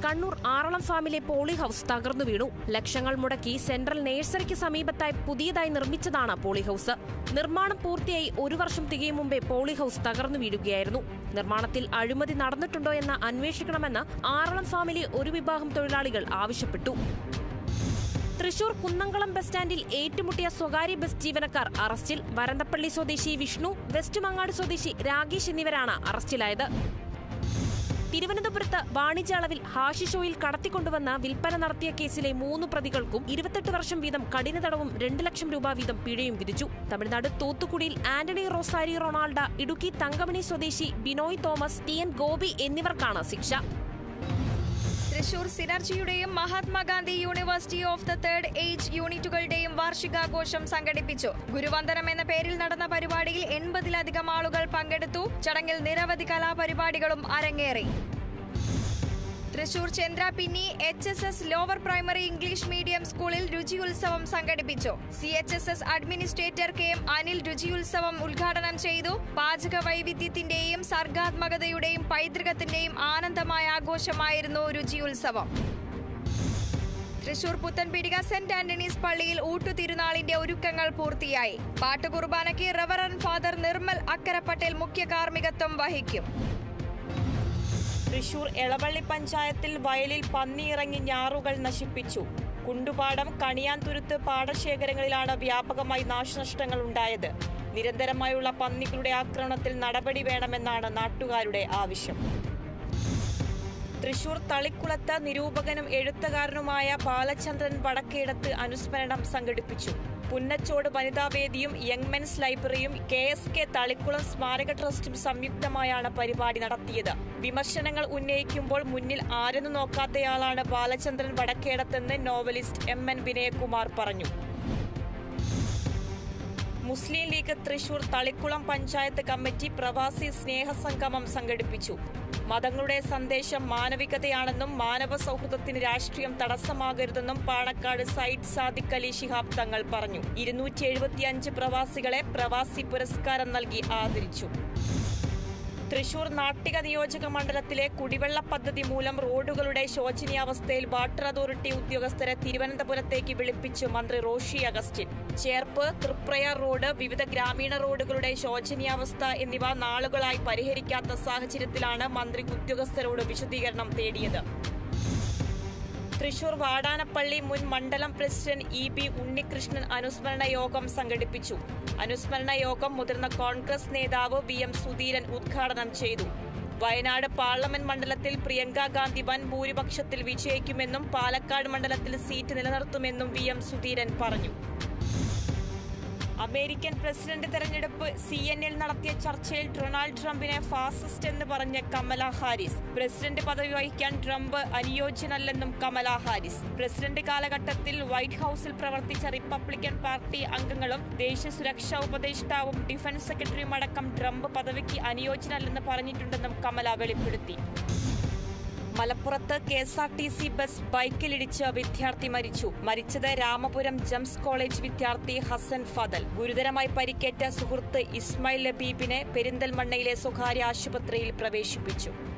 കണ്ണൂർ ആറളം ഫാമിലെ poly house തകർന്നു വീണു ലക്ഷങ്ങൾ മുടക്കി സെൻട്രൽ നഴ്സറിക്ക് സമീപത്തായി പുതിയതായി നിർമ്മിച്ചതാണ് പോളി ഹൌസ് നിർമ്മാണം പൂർത്തിയായി ഒരു വർഷം തികയും മുമ്പേ പോളി ഹൌസ് തകർന്നു വീഴുകയായിരുന്നു നിർമ്മാണത്തിൽ അഴിമതി നടന്നിട്ടുണ്ടോ എന്ന് അന്വേഷിക്കണമെന്ന് ആറളം ഫാമിലെ ഒരു വിഭാഗം തൊഴിലാളികൾ ആവശ്യപ്പെട്ടു തൃശൂർ കുന്നംകുളം ബസ് സ്റ്റാൻഡിൽ ഏറ്റുമുട്ടിയ സ്വകാര്യ ബസ് ജീവനക്കാർ അറസ്റ്റിൽ വരന്തപ്പള്ളി സ്വദേശി വിഷ്ണു വെസ്റ്റ് മങ്ങാട് സ്വദേശി രാഗേഷ് എന്നിവരാണ് അറസ്റ്റിലായത് തിരുവനന്തപുരത്ത് വാണിജ്യ അളവിൽ ഹാഷിഷ് ഓയിൽ കടത്തിക്കൊണ്ടുവന്ന വിൽപ്പന നടത്തിയ കേസിലെ മൂന്ന് പ്രതികൾക്കും ഇരുപത്തെട്ട് വർഷം വീതം കഠിന തടവും രണ്ട് ലക്ഷം രൂപ വീതം പിഴയും വിധിച്ചു തമിഴ്നാട് തൂത്തുക്കുടിയിൽ ആന്റണി റോസാരി റൊണാൾഡ ഇടുക്കി തങ്കമണി സ്വദേശി Binoy Thomas T N Gopi എന്നിവർക്കാണ് ശിക്ഷ തൃശൂർ സിനർജിയുടെയും Mahatma Gandhi university of the third age യൂണിറ്റുകളുടെയും വാർഷികാഘോഷം സംഘടിപ്പിച്ചു ഗുരുവന്ദനം എന്ന പേരിൽ നടന്ന പരിപാടിയിൽ എൺപതിലധികം ആളുകൾ പങ്കെടുത്തു ചടങ്ങിൽ നിരവധി കലാപരിപാടികളും അരങ്ങേറി Thrissur Chandrapinni H S S lower primary English medium സ്കൂളിൽ രുചിയുത്സവം സംഘടിപ്പിച്ചു C H S S administrator K M Anil രുചിയുത്സവം ഉദ്ഘാടനം ചെയ്തു പാചക വൈവിധ്യത്തിന്റെയും സർഗാത്മകതയുടെയും പൈതൃകത്തിന്റെയും ആനന്ദമായ ആഘോഷമായിരുന്നു രുചിയുത്സവം തൃശൂർ പുത്തൻപീടിക സെന്റ് ആന്റണീസ് പള്ളിയിൽ ഊട്ടുതിരുനാളിന്റെ ഒരുക്കങ്ങൾ പൂർത്തിയായി പാട്ടുകുർബാനയ്ക്ക് റവറൻ ഫാദർ നിർമ്മൽ അക്കര പട്ടേൽ മുഖ്യ കാർമ്മികത്വം വഹിക്കും തൃശൂർ എളവള്ളി പഞ്ചായത്തിൽ വയലിൽ പന്നിയിറങ്ങി ഞാറുകൾ നശിപ്പിച്ചു കുണ്ടുപാടം കണിയാൻതുരുത്ത് പാടശേഖരങ്ങളിലാണ് വ്യാപകമായി നാശനഷ്ടങ്ങൾ ഉണ്ടായത് നിരന്തരമായുള്ള പന്നികളുടെ ആക്രമണത്തിൽ നടപടി വേണമെന്നാണ് നാട്ടുകാരുടെ ആവശ്യം തൃശൂർ തളിക്കുളത്ത് നിരൂപകനും എഴുത്തുകാരനുമായ ബാലചന്ദ്രൻ വടക്കേടത്ത് അനുസ്മരണം സംഘടിപ്പിച്ചു പുന്നച്ചോട് വനിതാവേദിയും യങ് മെൻസ് ലൈബ്രറിയും കെ എസ് കെ തളിക്കുളം സ്മാരക ട്രസ്റ്റും സംയുക്തമായാണ് പരിപാടി നടത്തിയത് വിമർശനങ്ങൾ ഉന്നയിക്കുമ്പോൾ മുന്നിൽ ആരെന്ന് നോക്കാത്തയാളാണ് ബാലചന്ദ്രൻ വടക്കേടത്തെന്ന് നോവലിസ്റ്റ് എം എൻ വിനയകുമാർ പറഞ്ഞു മുസ്ലിം ലീഗ് തൃശൂർ തളിക്കുളം പഞ്ചായത്ത് കമ്മിറ്റി പ്രവാസി സ്നേഹസംഗമം സംഘടിപ്പിച്ചു മതങ്ങളുടെ സന്ദേശം മാനവികതയാണെന്നും മാനവ സൗഹൃദത്തിന് രാഷ്ട്രീയം തടസ്സമാകരുതെന്നും പാണക്കാട് സയ്യിദ് സാദിഖ് അലി ശിഹാബ് തങ്ങൾ പറഞ്ഞു ഇരുന്നൂറ്റി എഴുപത്തിയഞ്ച് പ്രവാസികളെ പ്രവാസി പുരസ്കാരം നൽകി ആദരിച്ചു തൃശൂർ നാട്ടിക നിയോജക മണ്ഡലത്തിലെ കുടിവെള്ള പദ്ധതി മൂലം റോഡുകളുടെ ശോചനീയാവസ്ഥയിൽ വാട്ടർ അതോറിറ്റി ഉദ്യോഗസ്ഥരെ തിരുവനന്തപുരത്തേക്ക് വിളിപ്പിച്ചു മന്ത്രി റോഷി അഗസ്റ്റിൻ ചേർപ്പ് തൃപ്രയാർ റോഡ് വിവിധ ഗ്രാമീണ റോഡുകളുടെ ശോചനീയാവസ്ഥ എന്നിവ നാളുകളായി പരിഹരിക്കാത്ത സാഹചര്യത്തിലാണ് മന്ത്രി ഉദ്യോഗസ്ഥരോട് വിശദീകരണം തേടിയത് തൃശൂർ വാടാനപ്പള്ളി മുൻ മണ്ഡലം പ്രസിഡന്റ് ഇ ബി ഉണ്ണികൃഷ്ണൻ അനുസ്മരണ യോഗം സംഘടിപ്പിച്ചു അനുസ്മരണ യോഗം മുതിർന്ന കോൺഗ്രസ് നേതാവ് വി എം സുധീരൻ ഉദ്ഘാടനം ചെയ്തു വയനാട് പാർലമെന്റ് മണ്ഡലത്തിൽ പ്രിയങ്ക ഗാന്ധി വൻ ഭൂരിപക്ഷത്തിൽ വിജയിക്കുമെന്നും പാലക്കാട് മണ്ഡലത്തിൽ സീറ്റ് നിലനിർത്തുമെന്നും വി എം സുധീരൻ പറഞ്ഞു അമേരിക്കൻ പ്രസിഡന്റ് തെരഞ്ഞെടുപ്പ് സി എൻ എൽ നടത്തിയ ചർച്ചയിൽ ഡൊണാൾഡ് ട്രംപിനെ ഫാസിസ്റ്റ് എന്ന് പറഞ്ഞ കമല ഹാരിസ് പ്രസിഡന്റ് പദവി വഹിക്കാൻ ട്രംപ് അനുയോജ്യനല്ലെന്നും കമല ഹാരിസ് പ്രസിഡന്റ് കാലഘട്ടത്തിൽ വൈറ്റ് ഹൌസിൽ പ്രവർത്തിച്ച റിപ്പബ്ലിക്കൻ പാർട്ടി അംഗങ്ങളും ദേശീയ സുരക്ഷാ ഉപദേഷ്ടാവും ഡിഫൻസ് സെക്രട്ടറിയും അടക്കം ട്രംപ് പദവിക്ക് അനുയോജ്യനല്ലെന്ന് പറഞ്ഞിട്ടുണ്ടെന്നും കമല വെളിപ്പെടുത്തി മലപ്പുറത്ത് K S R T C bus ബൈക്കിലിടിച്ച് വിദ്യാർത്ഥി മരിച്ചു മരിച്ചത് രാമപുരം ജംസ് കോളേജ് വിദ്യാർത്ഥി ഹസൻ ഫദൽ ഗുരുതരമായി പരിക്കേറ്റ സുഹൃത്ത് ഇസ്മായിൽ ലബീബിനെ പെരിന്തൽമണ്ണയിലെ സ്വകാര്യ ആശുപത്രിയിൽ പ്രവേശിപ്പിച്ചു